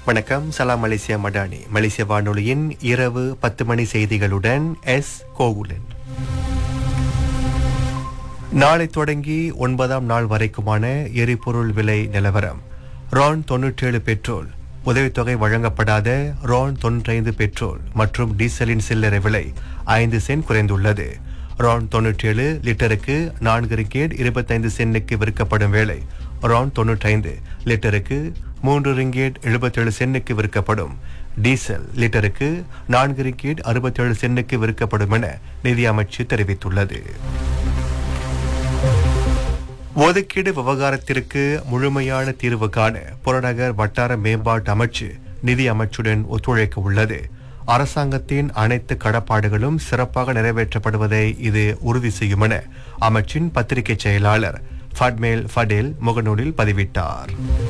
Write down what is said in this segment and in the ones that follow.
வணக்கம் சலாம் மலேசியா மடானி மலேசிய வானொலியின் இரவு பத்து மணி செய்திகளுடன் எஸ் கோகுலன் நாளை தொடங்கி ஒன்பதாம் நாள் வரைக்குமான எரிபொருள் விலை நிலவரம் ரான் தொன்னூற்றேழு பெட்ரோல் உதவித்தொகை வழங்கப்படாத ரான் தொன்னூற்றைந்து பெட்ரோல் மற்றும் டீசலின் சில்லறை விலை ஐந்து சென்ட் குறைந்துள்ளது ரான் தொன்னூற்றேழு லிட்டருக்கு நான்கு ரிங்கேட் இருபத்தைந்து சென்னுக்கு விற்கப்படும் வேளை ரான் தொன்னூற்றைந்து லிட்டருக்கு மூன்று ரிங்கேட் எழுபத்தேழு சென்னுக்கு விற்கப்படும் டீசல் லிட்டருக்கு நான்கு ரிங்கேட் அறுபத்தேழு சென்னுக்கு விற்கப்படும் என நிதி அமைச்சு தெரிவித்துள்ளது ஒதுக்கீடு விவகாரத்திற்கு முழுமையான தீர்வு காண புறநகர் வட்டார மேம்பாட்டு அமைச்சு நிதி அமைச்சுடன் ஒத்துழைக்க உள்ளது அரசாங்கத்தின் அனைத்து கடப்பாடுகளும் சிறப்பாக நிறைவேற்றப்படுவதை இது உறுதி செய்யும் என அமைச்சின் பத்திரிகை செயலாளர் ஃபட்மேல் ஃபடேல் முகநூலில் பதிவிட்டார்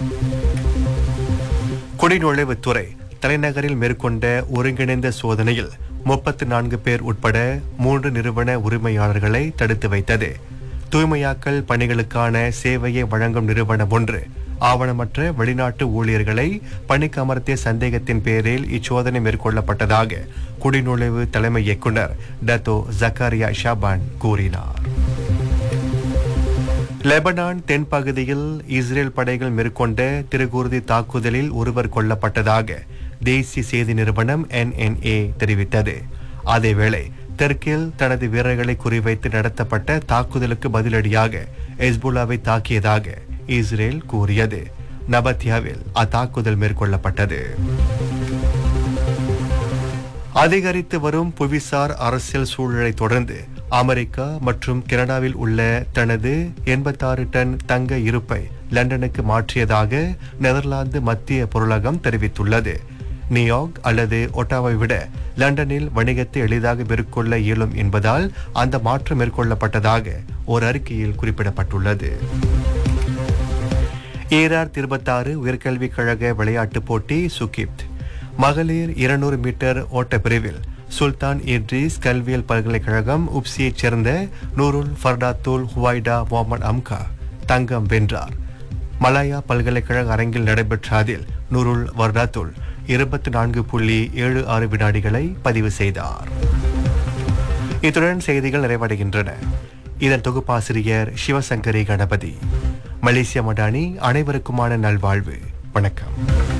குடிநுழைவுத்துறை தலைநகரில் மேற்கொண்ட ஒருங்கிணைந்த சோதனையில் முப்பத்து நான்கு பேர் உட்பட மூன்று நிறுவன உரிமையாளர்களை தடுத்து வைத்தது தூய்மையாக்கல் பணிகளுக்கான சேவையை வழங்கும் நிறுவனம் ஒன்று ஆவணமற்ற வெளிநாட்டு ஊழியர்களை பணிக்கு அமர்த்திய சந்தேகத்தின் பேரில் இச்சோதனை மேற்கொள்ளப்பட்டதாக குடிநுழைவு தலைமை இயக்குனர் டத்தோ ஜக்காரியா ஷாபான் கூறினார் லெபனான் தென்பகுதியில் இஸ்ரேல் படைகள் மேற்கொண்ட திருகூர்தி தாக்குதலில் ஒருவர் கொல்லப்பட்டதாக தேசிய செய்தி நிறுவனம் என்என்ஏ தெரிவித்தது அதேவேளை தெற்கில் தனது வீரர்களை குறிவைத்து நடத்தப்பட்ட தாக்குதலுக்கு பதிலடியாக எஸ்புல்லாவை தாக்கியதாக இஸ்ரேல் கூறியது நபத்தியாவில் அத்தாக்குதல் மேற்கொள்ளப்பட்டது அதிகரித்து வரும் புவிசார் அரசியல் சூழலை தொடர்ந்து அமெரிக்கா மற்றும் கனடாவில் உள்ள தனது எண்பத்தாறு டன் தங்க இருப்பை லண்டனுக்கு மாற்றியதாக நெதர்லாந்து மத்திய பொருளகம் தெரிவித்துள்ளது நியூயார்க் அல்லது ஒட்டாவை விட லண்டனில் வணிகத்தை எளிதாக மேற்கொள்ள இயலும் என்பதால் அந்த மாற்றம் மேற்கொள்ளப்பட்டதாக ஒரு அறிக்கையில் குறிப்பிடப்பட்டுள்ளது ஏஆர் இருபத்தாறு உயர்கல்விக் கழக விளையாட்டுப் போட்டி சுகிப்த் மகளிர் இருநூறு மீட்டர் ஓட்ட பிரிவில் சுல்தான் இட்ரிஸ் கல்வியல் பல்கலைக்கழகம் உப்சியைச் சேர்ந்த நூருல் ஃபர்டாத்துல் ஹுவைடா முகமது அம்கா தங்கம் வென்றார் மலாயா பல்கலைக்கழக அரங்கில் நடைபெற்ற அதில் நூருல் வர்டாத்துல் இருபத்தி நான்கு புள்ளி ஏழு ஆறு வினாடிகளை பதிவு செய்தார் இத்துடன் செய்திகள் நிறைவடைகின்றன இதன் தொகுப்பாசிரியர் சிவசங்கரி கணபதி மலேசிய மடானி அனைவருக்குமான நல்வாழ்வு வணக்கம்